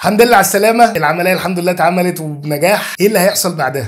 الحمد لله على السلامه العمليه الحمد لله اتعملت وبنجاح ايه اللي هيحصل بعدها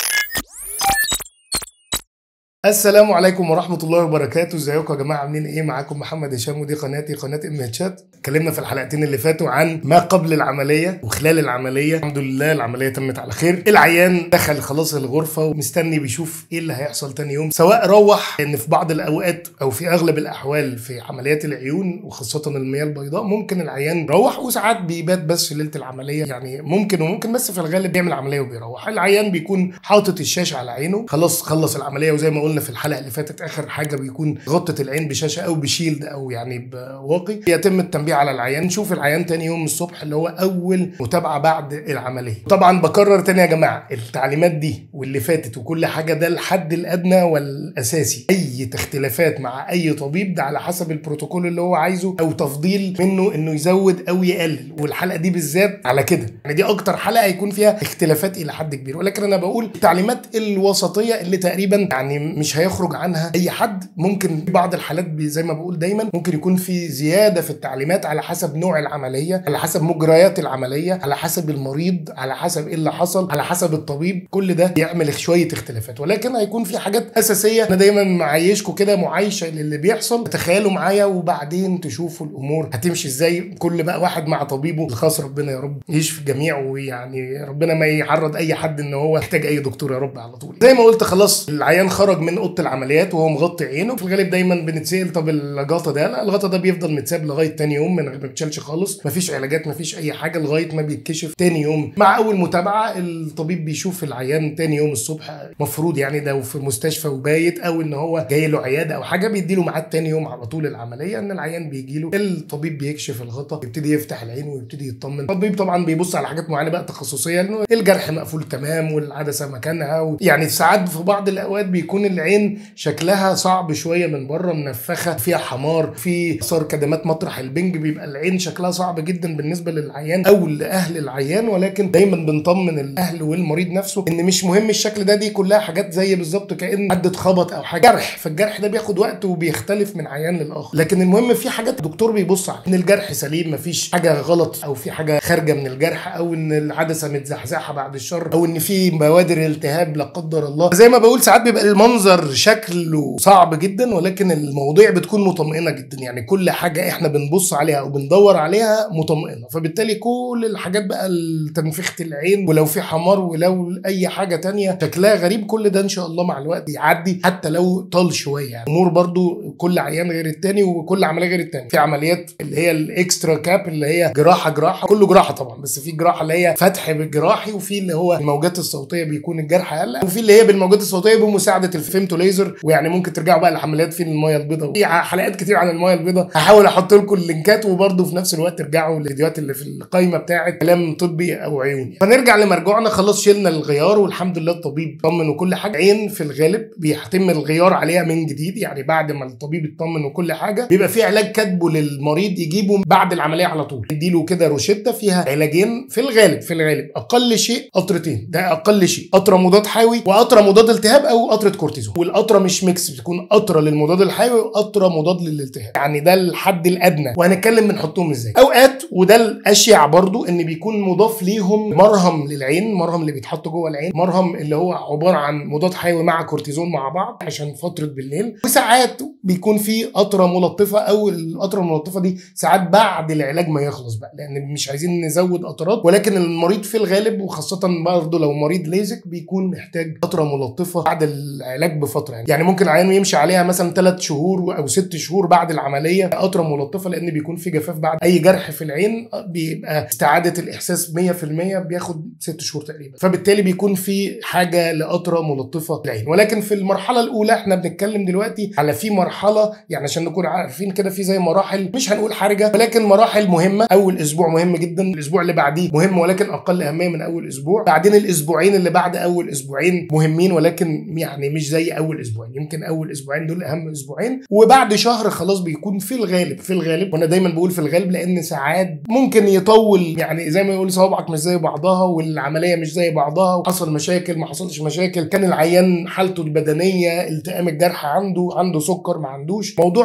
السلام عليكم ورحمة الله وبركاته، ازيكم يا جماعة عاملين ايه؟ معاكم محمد هشام ودي قناتي قناة ام تشات، اتكلمنا في الحلقتين اللي فاتوا عن ما قبل العملية وخلال العملية، الحمد لله العملية تمت على خير، العيان دخل خلاص الغرفة ومستني بيشوف ايه اللي هيحصل تاني يوم، سواء روح ان في بعض الاوقات او في اغلب الاحوال في عمليات العيون وخاصة المياه البيضاء ممكن العيان يروح وساعات بيبات بس في ليلة العملية، يعني ممكن وممكن بس في الغالب بيعمل عملية وبيروح، العيان بيكون حاطط الشاشة على عينه، خلاص خلص العملية وزي ما قلنا في الحلقه اللي فاتت اخر حاجه بيكون غطت العين بشاشه او بشيلد او يعني بواقي يتم التنبيه على العيان نشوف العيان تاني يوم الصبح اللي هو اول متابعه بعد العمليه طبعا بكرر تاني يا جماعه التعليمات دي واللي فاتت وكل حاجه ده الحد الادنى والاساسي اي اختلافات مع اي طبيب ده على حسب البروتوكول اللي هو عايزه او تفضيل منه انه يزود او يقلل والحلقه دي بالذات على كده يعني دي اكتر حلقه هيكون فيها اختلافات الى حد كبير ولكن انا بقول التعليمات الوسطيه اللي تقريبا يعني مش هيخرج عنها اي حد ممكن في بعض الحالات بي- زي ما بقول دايما ممكن يكون في زياده في التعليمات على حسب نوع العمليه على حسب مجريات العمليه على حسب المريض على حسب ايه اللي حصل على حسب الطبيب كل ده يعمل شويه اختلافات ولكن هيكون في حاجات اساسيه انا دايما معيشكم كده معايشه للي بيحصل تخيلوا معايا وبعدين تشوفوا الامور هتمشي ازاي كل بقى واحد مع طبيبه الخاص ربنا يا رب يشفي الجميع ويعني ربنا ما يعرض اي حد ان هو يحتاج اي دكتور يا رب على طول زي ما قلت خلاص العيان خرج من اوضه العمليات وهو مغطي عينه في الغالب دايما بنتسال طب الغطا ده لا الغطا ده بيفضل متساب لغايه تاني يوم من غير ما بيتشالش خالص مفيش علاجات مفيش اي حاجه لغايه ما بيتكشف تاني يوم مع اول متابعه الطبيب بيشوف العيان تاني يوم الصبح مفروض يعني ده في مستشفى وبايت او ان هو جاي له عياده او حاجه بيديله ميعاد تاني يوم على طول العمليه ان العيان بيجي له الطبيب بيكشف الغطا يبتدي يفتح العين ويبتدي يطمن الطبيب طبعا بيبص على حاجات معينه بقى تخصصيه انه الجرح مقفول تمام والعدسه مكانها و... يعني ساعات في بعض الاوقات بيكون العين شكلها صعب شويه من بره منفخه فيها حمار في اثار كدمات مطرح البنج بيبقى العين شكلها صعب جدا بالنسبه للعيان او لاهل العيان ولكن دايما بنطمن الاهل والمريض نفسه ان مش مهم الشكل ده دي كلها حاجات زي بالظبط كان حد اتخبط او حاجه جرح فالجرح ده بياخد وقت وبيختلف من عيان للاخر لكن المهم في حاجات الدكتور بيبص على ان الجرح سليم مفيش حاجه غلط او في حاجه خارجه من الجرح او ان العدسه متزحزحه بعد الشر او ان في بوادر التهاب لا قدر الله زي ما بقول ساعات بيبقى المنظر شكله صعب جدا ولكن المواضيع بتكون مطمئنه جدا يعني كل حاجه احنا بنبص عليها او بندور عليها مطمئنه فبالتالي كل الحاجات بقى تنفيخه العين ولو في حمار ولو اي حاجه تانية شكلها غريب كل ده ان شاء الله مع الوقت يعدي حتى لو طال شويه يعني امور برضو كل عيان غير التاني وكل عمليه غير التاني في عمليات اللي هي الاكسترا كاب اللي هي جراحه جراحه كله جراحه طبعا بس في جراحه اللي هي فتح بالجراحي وفي اللي هو الموجات الصوتيه بيكون الجرح اقل وفي اللي هي بالموجات الصوتيه بمساعده الفيمتو ليزر ويعني ممكن ترجعوا بقى لحملات في المايه البيضاء في حلقات كتير عن المايه البيضاء هحاول احط لكم اللينكات وبرضه في نفس الوقت ترجعوا للفيديوهات اللي في القائمه بتاعه كلام طبي او عيوني فنرجع لمرجوعنا خلاص شلنا الغيار والحمد لله الطبيب طمن وكل حاجه عين في الغالب بيتم الغيار عليها من جديد يعني بعد ما الطبيب يطمن وكل حاجه بيبقى في علاج كاتبه للمريض يجيبه بعد العمليه على طول يديله كده روشته فيها علاجين في الغالب في الغالب اقل شيء قطرتين ده اقل شيء قطره مضاد حيوي وقطره مضاد التهاب او قطره كورتيزون والقطره مش ميكس بتكون قطره للمضاد الحيوي وقطره مضاد للالتهاب يعني ده الحد الادنى وهنتكلم بنحطهم ازاي اوقات وده الاشيع برضو ان بيكون مضاف ليهم مرهم للعين مرهم اللي بيتحط جوه العين مرهم اللي هو عباره عن مضاد حيوي مع كورتيزون مع بعض عشان فتره بالليل وساعات بيكون في قطره ملطفه او القطره الملطفه دي ساعات بعد العلاج ما يخلص بقى لان مش عايزين نزود قطرات ولكن المريض في الغالب وخاصه برضه لو مريض ليزك بيكون محتاج قطره ملطفه بعد العلاج بفتره يعني, يعني ممكن عيانه يمشي عليها مثلا ثلاث شهور او ست شهور بعد العمليه قطره ملطفه لان بيكون في جفاف بعد اي جرح في العين بيبقى استعاده الاحساس 100% بياخد ست شهور تقريبا فبالتالي بيكون في حاجه لقطره ملطفه للعين ولكن في المرحله الاولى احنا بنتكلم دلوقتي على في مرحله يعني عشان نكون عارفين كده في زي مراحل مش هنقول حرجه ولكن مراحل مهمه اول اسبوع مهم جدا الاسبوع اللي بعديه مهم ولكن اقل اهميه من اول اسبوع بعدين الاسبوعين اللي بعد اول اسبوعين مهمين ولكن يعني مش زي اول اسبوعين يمكن اول اسبوعين دول اهم اسبوعين وبعد شهر خلاص بيكون في الغالب في الغالب وانا دايما بقول في الغالب لان ساعات ممكن يطول يعني زي ما يقول صوابعك مش زي بعضها والعمليه مش زي بعضها وحصل مشاكل ما حصلش مشاكل كان العيان حالته البدنيه التئام الجرح عنده عنده سكر ما عندوش موضوع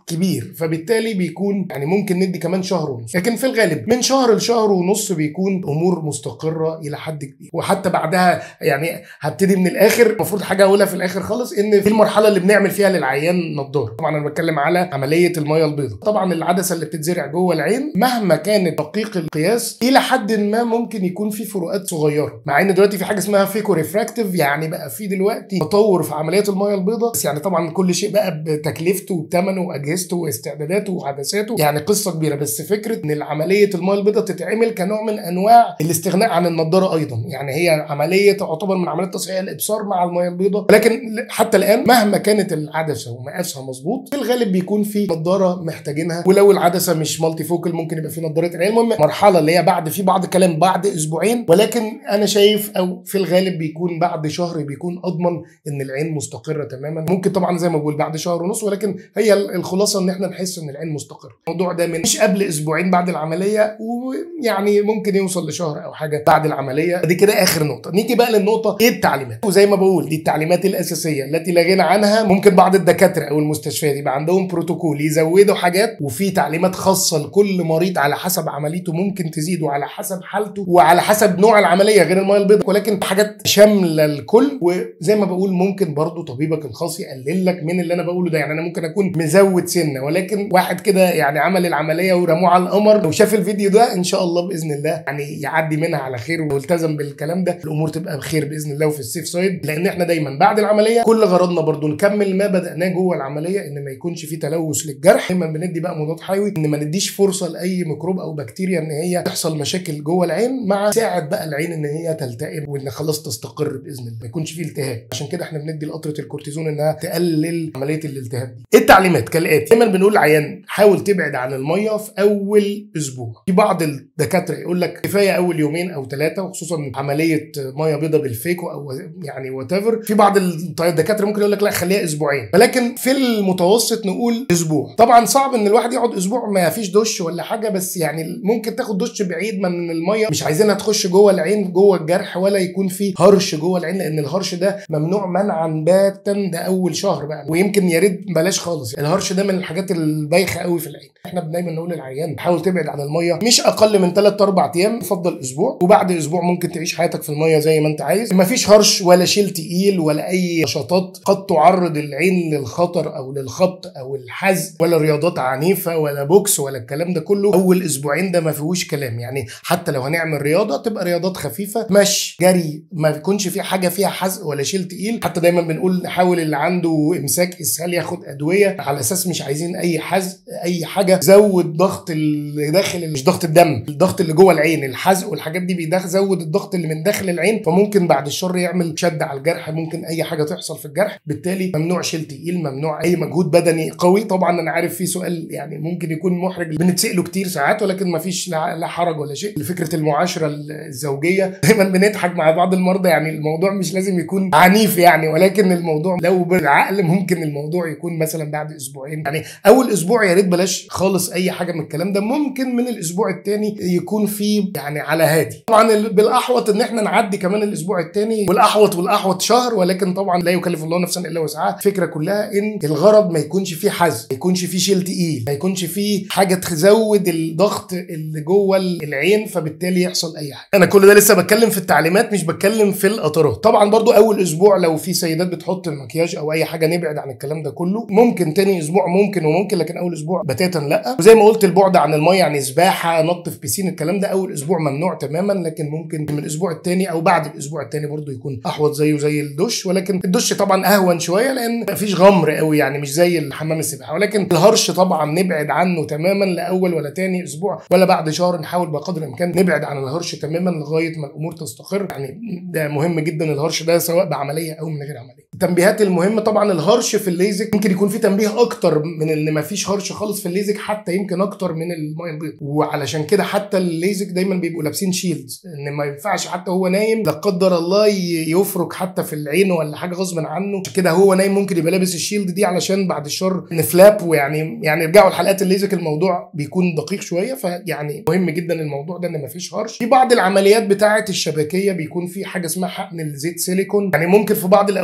كبير فبالتالي بيكون يعني ممكن ندي كمان شهر ونص لكن في الغالب من شهر لشهر ونص بيكون امور مستقره الى حد كبير وحتى بعدها يعني هبتدي من الاخر المفروض حاجه اقولها في الاخر خالص ان في المرحله اللي بنعمل فيها للعيان نضاره طبعا انا بتكلم على عمليه الميه البيضاء طبعا العدسه اللي بتتزرع جوه العين مهما كانت دقيق القياس الى حد ما ممكن يكون في فروقات صغيره مع ان دلوقتي في حاجه اسمها فيكو ريفراكتيف يعني بقى في دلوقتي تطور في عمليات الميه البيضاء بس يعني طبعا كل شيء بقى بتكلفته وبثمنه واجهزته واستعداداته وعدساته يعني قصه كبيره بس فكره ان عمليه الميه البيضاء تتعمل كنوع من انواع الاستغناء عن النضاره ايضا يعني هي عمليه تعتبر من عمليات تصحيح الابصار مع الميه البيضاء لكن حتى الان مهما كانت العدسه ومقاسها مظبوط في الغالب بيكون في نضاره محتاجينها ولو العدسه مش مالتي فوكل ممكن يبقى في نضاره عين المهم مرحله اللي هي بعد في بعض كلام بعد اسبوعين ولكن انا شايف او في الغالب بيكون بعد شهر بيكون اضمن ان العين مستقره تماما ممكن طبعا زي ما بقول بعد شهر ونص ولكن هي الخلاصه ان احنا نحس ان العين مستقره الموضوع ده من مش قبل اسبوعين بعد العمليه ويعني ممكن يوصل لشهر او حاجه بعد العمليه دي كده اخر نقطه نيجي بقى للنقطه ايه التعليمات وزي ما بقول دي التعليمات الاساسيه التي لا غنى عنها ممكن بعض الدكاتره او المستشفيات يبقى عندهم بروتوكول يزودوا حاجات وفي تعليمات خاصه لكل مريض على حسب عمليته ممكن تزيد وعلى حسب حالته وعلى حسب نوع العمليه غير الميه البيضاء ولكن حاجات شامله الكل وزي ما بقول ممكن برضو طبيبك الخاص يقلل لك من اللي انا بقوله ده يعني انا ممكن اكون مزود سنه ولكن واحد كده يعني عمل العمليه ورموه على القمر لو شاف الفيديو ده ان شاء الله باذن الله يعني يعدي منها على خير والتزم بالكلام ده الامور تبقى بخير باذن الله وفي السيف سايد لان احنا دايما بعد العمليه كل غرضنا برضو نكمل ما بداناه جوه العمليه ان ما يكونش في تلوث للجرح دايما بندي بقى مضاد حيوي ان ما نديش فرصه لاي ميكروب او بكتيريا ان هي تحصل مشاكل جوه العين مع ساعد بقى العين ان هي تلتئم وان خلاص تستقر باذن الله ما يكونش فيه التهاب عشان كده احنا بندي لقطره الكورتيزون انها تقلل عمليه الالتهاب دي التعليمات كالاتي دايما بنقول للعيان حاول تبعد عن الميه في اول اسبوع في بعض الدكاتره يقول لك كفايه اول يومين او ثلاثه وخصوصا عمليه ميه بيضاء بالفيكو او يعني وات في بعض الدكاتره ممكن يقول لك لا خليها اسبوعين ولكن في المتوسط نقول اسبوع طبعا صعب ان الواحد يقعد اسبوع ما فيش دش ولا حاجه بس يعني ممكن تاخد دش بعيد من الميه مش عايزينها تخش جوه العين جوه الجرح ولا يكون في هرش جوه العين لان الهرش ده ممنوع منعا باتا ده اول شهر بقى ويمكن يا ريت بلاش خالص الهرش ده من الحاجات البايخه قوي في العين احنا دايما نقول للعيان حاول تبعد عن الميه مش اقل من 3 4 ايام يفضل اسبوع وبعد اسبوع ممكن تعيش حياتك في الميه زي ما انت عايز مفيش هرش ولا شيل تقيل ولا اي نشاطات قد تعرض العين للخطر او للخبط او الحزق ولا رياضات عنيفه ولا بوكس ولا الكلام ده كله اول اسبوعين ده ما فيهوش كلام يعني حتى لو هنعمل رياضه تبقى رياضات خفيفه مشي جري ما يكونش في حاجه فيها حزق ولا شيل تقيل حتى دايما بنقول نحاول اللي عنده امساك اسهال ياخد ادويه على اساس مش عايزين اي حزق اي حاجه زود ضغط اللي داخل مش ضغط الدم الضغط اللي جوه العين الحزق والحاجات دي بيزود الضغط اللي من داخل العين فممكن بعد الشر يعمل شد على الجرح ممكن اي حاجه تحصل في الجرح بالتالي ممنوع شيل تقيل ممنوع اي مجهود بدني قوي طبعا انا عارف في سؤال يعني ممكن يكون محرج بنتساله كتير ساعات ولكن ما فيش لا حرج ولا شيء لفكره المعاشره الزوجيه دايما بنضحك مع بعض المرضى يعني الموضوع مش لازم يكون عنيف يعني ولكن الموضوع لو بالعقل ممكن الموضوع يكون مثلا بعد اسبوعين يعني اول اسبوع يا ريت بلاش خالص اي حاجه من الكلام ده ممكن من الاسبوع الثاني يكون في يعني على هادي طبعا بالاحوط ان احنا نعدي كمان الاسبوع الثاني والاحوط والاحوط شهر ولكن طبعا لا يكلف الله نفسا الا وسعها الفكره كلها ان الغرض ما يكونش فيه حزم ما يكونش فيه شيل تقيل ما يكونش فيه حاجه تزود الضغط اللي جوه العين فبالتالي يحصل اي حاجه انا كل ده لسه بتكلم في التعليمات مش بتكلم في القطرات طبعا برضو اول اسبوع لو في سيدات بتحط المكياج او اي حاجه نبعد عن الكلام ده كله ممكن تاني اسبوع ممكن وممكن لكن اول اسبوع بتاتا لا وزي ما قلت البعد عن الميه يعني سباحه نط في بيسين الكلام ده اول اسبوع ممنوع تماما لكن ممكن من الاسبوع الثاني او بعد الاسبوع الثاني برضو يكون احوط زيه زي الدش ولكن الدش طبعا اهون شويه لان مفيش غمر قوي يعني مش زي الحمام السباحه ولكن الهرش طبعا نبعد عنه تماما لاول ولا تاني اسبوع ولا بعد شهر نحاول بقدر الامكان نبعد عن الهرش تماما لغايه ما الامور تستقر يعني ده مهم جدا الهرش ده سواء بعمليه او من غير عمليه التنبيهات المهمه طبعا الهرش في الليزك ممكن يكون في تنبيه اكتر من ان ما فيش هرش خالص في الليزك حتى يمكن اكتر من الميه البيضاء وعلشان كده حتى الليزك دايما بيبقوا لابسين شيلدز ان ما ينفعش حتى هو نايم لا قدر الله يفرك حتى في العين ولا حاجه غصب عنه عشان كده هو نايم ممكن يبقى لابس الشيلد دي علشان بعد الشر نفلاب ويعني يعني ارجعوا لحلقات الليزك الموضوع بيكون دقيق شويه فيعني مهم جدا الموضوع ده ان ما فيش هرش في بعض العمليات بتاعه الشبكيه بيكون في حاجه اسمها حقن الزيت سيليكون يعني ممكن في بعض الاوقات الطبيب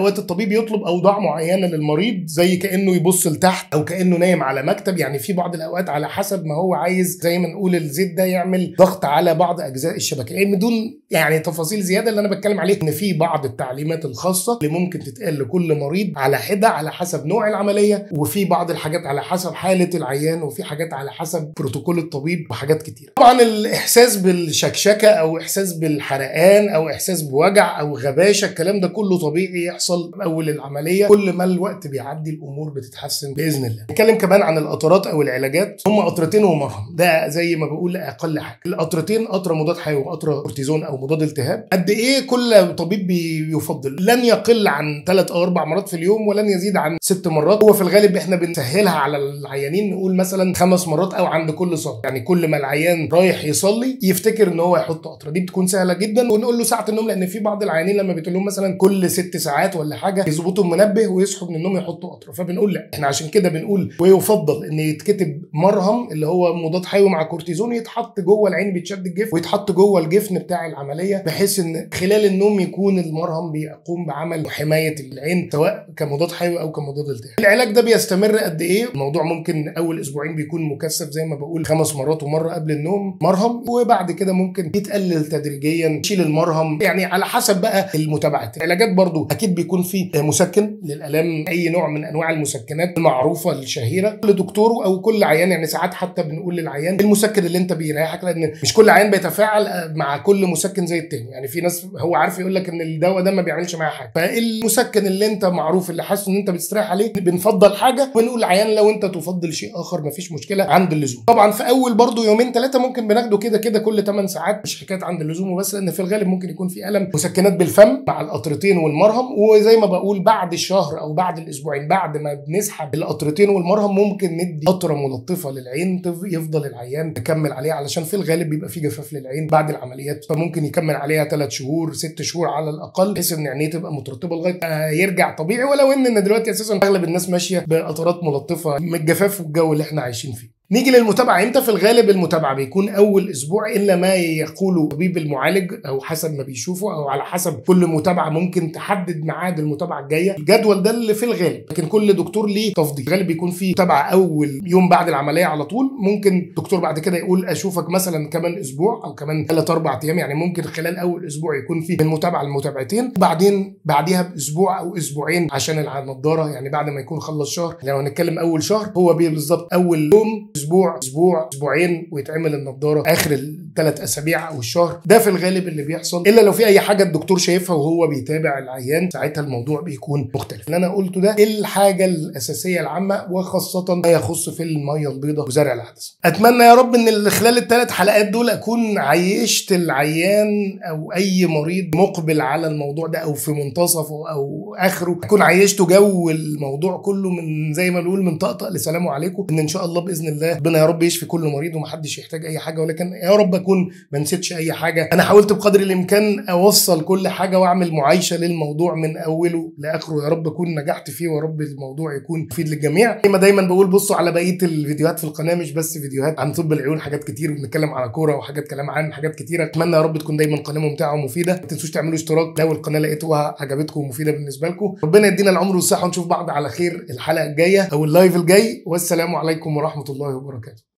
الطبيب يطلب اوضاع معينه للمريض زي كانه يبص لتحت او كانه نايم على مكتب يعني في بعض الاوقات على حسب ما هو عايز زي ما نقول الزيت ده يعمل ضغط على بعض اجزاء الشبكه يعني بدون يعني تفاصيل زياده اللي انا بتكلم عليه ان في بعض التعليمات الخاصه اللي ممكن تتقال لكل مريض على حده على حسب نوع العمليه وفي بعض الحاجات على حسب حاله العيان وفي حاجات على حسب بروتوكول الطبيب وحاجات كتير طبعا الاحساس بالشكشكه او احساس بالحرقان او احساس بوجع او غباشه الكلام ده كله طبيعي يحصل اول العمليه كل ما الوقت بيعدي الامور بتتحسن باذن الله نتكلم كمان عن القطرات او العلاجات هم قطرتين ومرهم ده زي ما بقول اقل حاجه القطرتين قطره مضاد حيوي وقطره كورتيزون او مضاد التهاب قد ايه كل طبيب بيفضل لن يقل عن ثلاث او اربع مرات في اليوم ولن يزيد عن ست مرات هو في الغالب احنا بنسهلها على العيانين نقول مثلا خمس مرات او عند كل صلاه يعني كل ما العيان رايح يصلي يفتكر ان هو يحط قطره دي بتكون سهله جدا ونقول له ساعه النوم لان في بعض العيانين لما بتقول لهم مثلا كل ست ساعات ولا حاجه يظبطوا المنبه ويصحوا من النوم يحطوا قطره فبنقول لا احنا عشان كده بنقول ويفضل ان يتكتب مرهم اللي هو مضاد حيوي مع كورتيزون يتحط جوه العين بيتشد الجفن ويتحط جوه الجفن بتاع العمليه بحيث ان خلال النوم يكون المرهم بيقوم بعمل حمايه العين سواء كمضاد حيوي او كمضاد التهاب العلاج ده بيستمر قد ايه الموضوع ممكن اول اسبوعين بيكون مكثف زي ما بقول خمس مرات ومره قبل النوم مرهم وبعد كده ممكن يتقلل تدريجيا نشيل المرهم يعني على حسب بقى المتابعات العلاجات برضو اكيد بيكون في مسكن للالام اي نوع من انواع المسكنات المعروفه الشهيره كل دكتور او كل عيان يعني ساعات حتى بنقول للعيان المسكن اللي انت بيريحك لان مش كل عيان بيتفاعل مع كل مسكن زي التاني يعني في ناس هو عارف يقول لك ان الدواء ده ما بيعملش معاه حاجه فالمسكن اللي انت معروف اللي حاسس ان انت بتستريح عليه بنفضل حاجه ونقول للعيان لو انت تفضل شيء اخر ما فيش مشكله عند اللزوم طبعا في اول برضو يومين ثلاثه ممكن بناخده كده كده كل 8 ساعات مش حكايه عند اللزوم وبس لان في الغالب ممكن يكون في الم مسكنات بالفم مع القطرتين والمرهم وزي ما بقول بعد الشهر او بعد الاسبوعين بعد ما بنسحب القطرتين والمرهم ممكن ندي قطره ملطفه للعين يفضل العيان يكمل عليها علشان في الغالب بيبقى في جفاف للعين بعد العمليات فممكن يكمل عليها ثلاث شهور ست شهور على الاقل بحيث ان عينيه تبقى مترطبه لغايه يرجع طبيعي ولو ان دلوقتي اساسا اغلب الناس ماشيه بقطرات ملطفه من الجفاف والجو اللي احنا عايشين فيه نيجي للمتابعة امتى في الغالب المتابعة بيكون أول أسبوع إلا ما يقوله طبيب المعالج أو حسب ما بيشوفه أو على حسب كل متابعة ممكن تحدد ميعاد المتابعة الجاية الجدول ده اللي في الغالب لكن كل دكتور ليه تفضيل الغالب بيكون في متابعة أول يوم بعد العملية على طول ممكن دكتور بعد كده يقول أشوفك مثلا كمان أسبوع أو كمان ثلاث أربع أيام يعني ممكن خلال أول أسبوع يكون في من متابعة لمتابعتين بعدين بعديها بأسبوع أو أسبوعين عشان النضارة يعني بعد ما يكون خلص شهر لو هنتكلم أول شهر هو بالظبط أول يوم أسبوع اسبوع اسبوعين ويتعمل النضاره اخر الثلاث اسابيع او الشهر ده في الغالب اللي بيحصل الا لو في اي حاجه الدكتور شايفها وهو بيتابع العيان ساعتها الموضوع بيكون مختلف اللي انا قلته ده الحاجه الاساسيه العامه وخاصه ما يخص في الميه البيضاء وزرع العدسه اتمنى يا رب ان خلال الثلاث حلقات دول اكون عيشت العيان او اي مريض مقبل على الموضوع ده او في منتصفه او اخره اكون عيشته جو الموضوع كله من زي ما بنقول من طقطق لسلام عليكم ان ان شاء الله باذن الله ربنا يا رب يشفي كل مريض ومحدش يحتاج اي حاجه ولكن يا رب اكون ما نسيتش اي حاجه انا حاولت بقدر الامكان اوصل كل حاجه واعمل معايشه للموضوع من اوله لاخره يا رب اكون نجحت فيه ويا رب الموضوع يكون مفيد للجميع زي ما دايما بقول بصوا على بقيه الفيديوهات في القناه مش بس فيديوهات عن طب العيون حاجات كتير بنتكلم على كوره وحاجات كلام عن حاجات كتيره اتمنى يا رب تكون دايما قناه ممتعه ومفيده ما تنسوش تعملوا اشتراك لو القناه لقيتوها عجبتكم ومفيده بالنسبه لكم ربنا يدينا العمر والصحه ونشوف بعض على خير الحلقه الجايه او اللايف الجاي والسلام عليكم ورحمه الله وبركاته